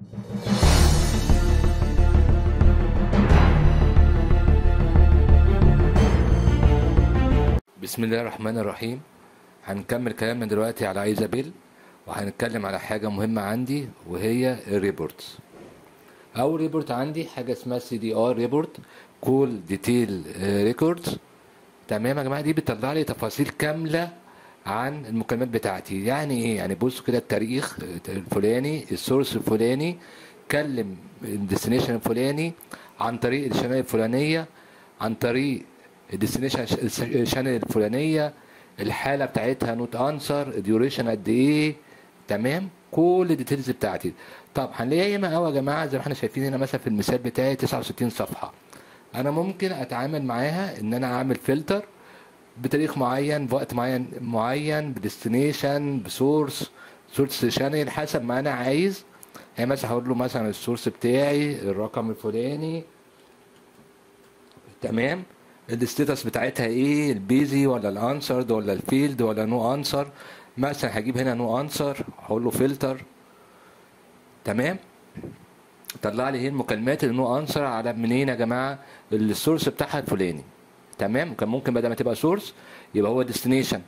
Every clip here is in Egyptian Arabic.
بسم الله الرحمن الرحيم هنكمل كلامنا دلوقتي على ايزابيل وهنتكلم على حاجة مهمة عندي وهي الريبورتس أول ريبورت عندي حاجة اسمها سي دي ار ريبورت كول ديتيل ريكوردز تمام يا جماعة دي بتطلع لي تفاصيل كاملة عن المكالمات بتاعتي يعني ايه يعني بصوا كده التاريخ الفلاني السورس الفلاني كلم الديستنيشن الفلاني عن طريق الشانل الفلانية عن طريق الديستنيشن شانل الفلانيه الحاله بتاعتها نوت انسر الديوريشن قد ايه تمام كل الديتيلز بتاعتي طب هنلاقيها ياما قوي يا جماعه زي ما احنا شايفين هنا مثلا في المثال بتاعي 69 صفحه انا ممكن اتعامل معاها ان انا اعمل فلتر بتاريخ معين بوقت معين معين بديستنيشن بسورس سورس شانل حسب ما انا عايز يعني مثلا هقول له مثلا السورس بتاعي الرقم الفلاني تمام الستاتس بتاعتها ايه البيزي ولا الانسرد ولا الفيلد ولا نو انسر مثلا هجيب هنا نو انسر هقول له فلتر تمام طلع لي هي المكالمات اللي نو انسر على منين يا جماعه السورس بتاعها الفلاني تمام كان ممكن بدل ما تبقى سورس يبقى هو ديستنيشن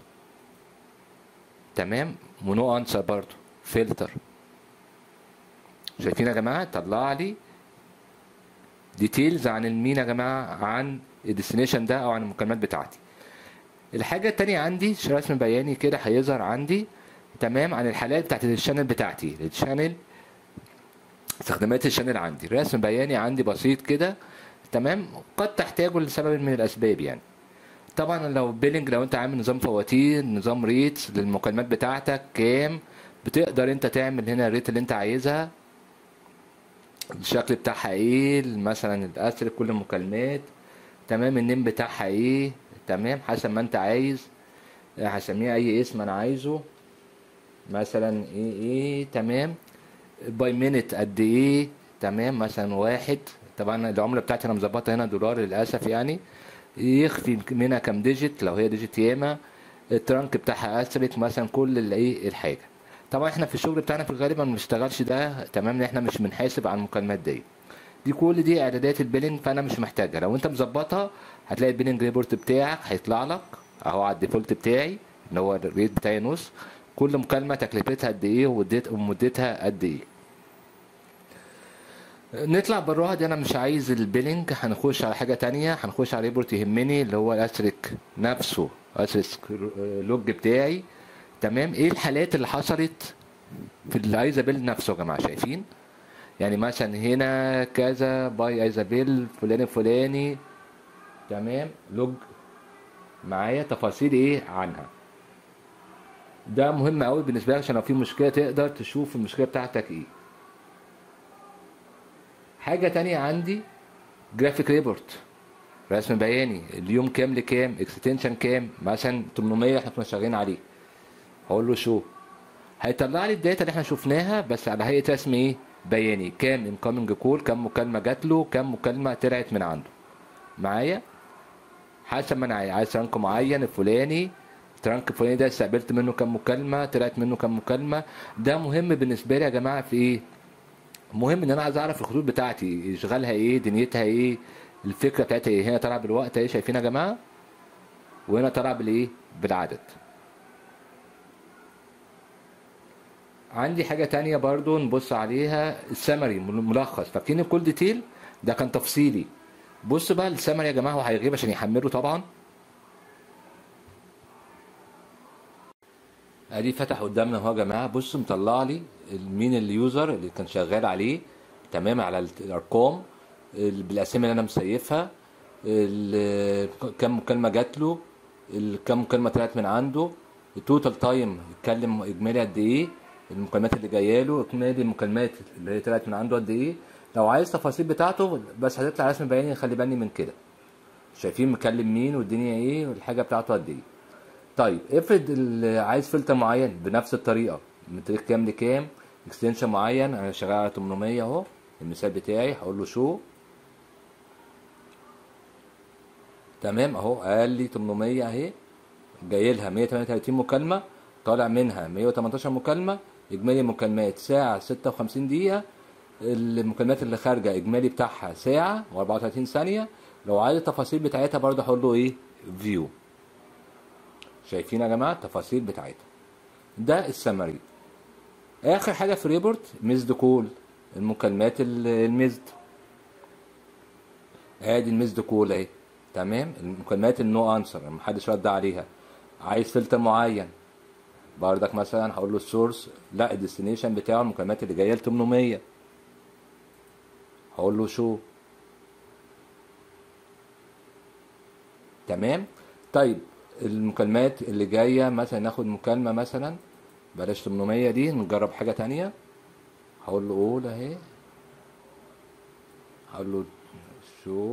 تمام ونو انسر برضو فلتر شايفين يا جماعه طلع لي ديتيلز عن المين يا جماعه عن الديستنيشن ده او عن المكالمات بتاعتي الحاجة التانية عندي رسم بياني كده هيظهر عندي تمام عن الحالات بتاعت الشانل بتاعتي الشانل استخدامات الشانل عندي رسم بياني عندي بسيط كده تمام قد تحتاجه لسبب من الاسباب يعني طبعا لو بيلنج لو انت عامل نظام فواتير نظام ريتس للمكالمات بتاعتك كام بتقدر انت تعمل هنا الريت اللي انت عايزها الشكل بتاعها ايه مثلا الاسر كل المكالمات تمام النيم بتاعها ايه تمام حسب ما انت عايز هسميها اي اسم انا عايزه مثلا ايه ايه تمام باي مينت قد ايه تمام مثلا واحد طبعا العمله بتاعتي انا مظبطها هنا دولار للاسف يعني يخفي منها كام ديجيت لو هي ديجيت ياما الترانك بتاعها اسرك مثلا كل الايه الحاجه طبعا احنا في الشغل بتاعنا في الغالب ما بنشتغلش ده تمام ان احنا مش بنحاسب على المكالمات دي دي كل دي اعدادات البيلنج فانا مش محتاجها لو انت مظبطها هتلاقي البيلنج ريبورت بتاعك هيطلع لك اهو على الديفولت بتاعي اللي هو الريت بتاعي نص كل مكالمه تكلفتها قد ايه ومدتها قد ايه نطلع براها دي انا مش عايز البيلنج هنخش على حاجه تانية هنخش على ريبورت يهمني اللي هو الاسرك نفسه اسرك لوج بتاعي تمام ايه الحالات اللي حصلت في الايزابيل نفسه يا جماعه شايفين يعني مثلا هنا كذا باي ايزابيل فلان الفلاني تمام لوج معايا تفاصيل ايه عنها ده مهم قوي بالنسبه لك عشان لو في مشكله تقدر تشوف المشكله بتاعتك ايه حاجه تانية عندي جرافيك ريبورت رسم بياني اليوم كام لكام اكستنشن كام مثلا 800 احنا كنا شغالين عليه هقول له شو هيطلع لي الداتا اللي احنا شفناها بس على هيئه رسم ايه بياني كام انكoming كول كام مكالمه جات له كام مكالمه طلعت من عنده معايا حسب ما انا عايز عايز ترانك معين الفلاني الترانك الفلاني ده استقبلت منه كام مكالمه طلعت منه كام مكالمه ده مهم بالنسبه لي يا جماعه في ايه مهم ان انا عايز اعرف الخطوط بتاعتي اشغالها ايه دنيتها ايه الفكره بتاعتها ايه هنا طالعه بالوقت اهي شايفين يا جماعه وهنا طالعه بالايه بالعدد عندي حاجة تانية برضو نبص عليها السمري ملخص فاكرين كل ديتيل ده كان تفصيلي بص بقى السمري يا جماعة هو هيغيب عشان يحمله طبعا ادي فتح قدامنا اهو يا جماعة بص مطلع لي مين اليوزر اللي كان شغال عليه تمام على الارقام بالاسامي اللي انا مسيفها كم مكالمة جات له كم مكالمة طلعت من عنده التوتال تايم اتكلم اجمالي قد ايه المكالمات اللي جايه له اجمالي المكالمات اللي هي طلعت من عنده قد ايه لو عايز التفاصيل بتاعته بس هتطلع رسم بياني خلي بالي من كده شايفين مكلم مين والدنيا ايه والحاجه بتاعته قد ايه طيب افرض اللي عايز فلتر معين بنفس الطريقه من تاريخ كام لكام اكستنشن معين انا شغال على 800 اهو المثال بتاعي هقول له شو تمام اهو قال لي 800 اهي جاي لها 138 مكالمه طالع منها 118 مكالمه اجمالي مكالمات ساعه 56 دقيقه المكالمات اللي خارجه اجمالي بتاعها ساعه و34 ثانيه لو عايز التفاصيل بتاعتها برضه هقول له ايه فيو شايفين يا جماعه التفاصيل بتاعتها ده السمري اخر حاجه في ريبورت ميزد كول المكالمات ال- الميزد ادي الميزد كول اهي تمام المكالمات النو انسر محدش رد عليها عايز فلتر معين بردك مثلا هقول له السورس لا الديستنيشن بتاعه المكالمات اللي جايه ل 800 هقول له شو تمام طيب المكالمات اللي جايه مثلا ناخد مكالمه مثلا بلاش 800 دي نجرب حاجه تانية هقول له قول اهي هقول له شو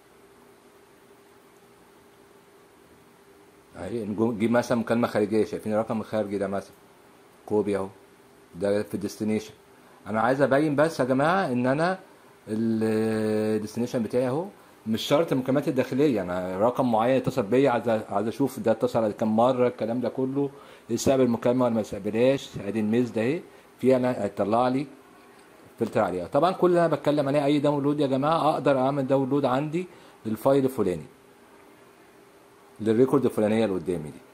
اهي نجو- نجيب مثلا مكالمه خارجيه شايفين الرقم الخارجي ده مثلا كوبي اهو ده في الديستنيشن انا عايز ابين بس يا جماعه ان انا الديستنيشن بتاعي اهو مش شرط المكالمات الداخليه انا رقم معين اتصل بيا عايز عايز اشوف ده اتصل على كام مره الكلام ده كله يستقبل المكالمه ولا ما يستقبلهاش ادي الميز ده اهي في انا هيطلع لي فلتر عليها طبعا كل اللي انا بتكلم عليه اي داونلود يا جماعه اقدر اعمل داونلود عندي للفايل الفلاني للريكورد الفلانيه اللي قدامي دي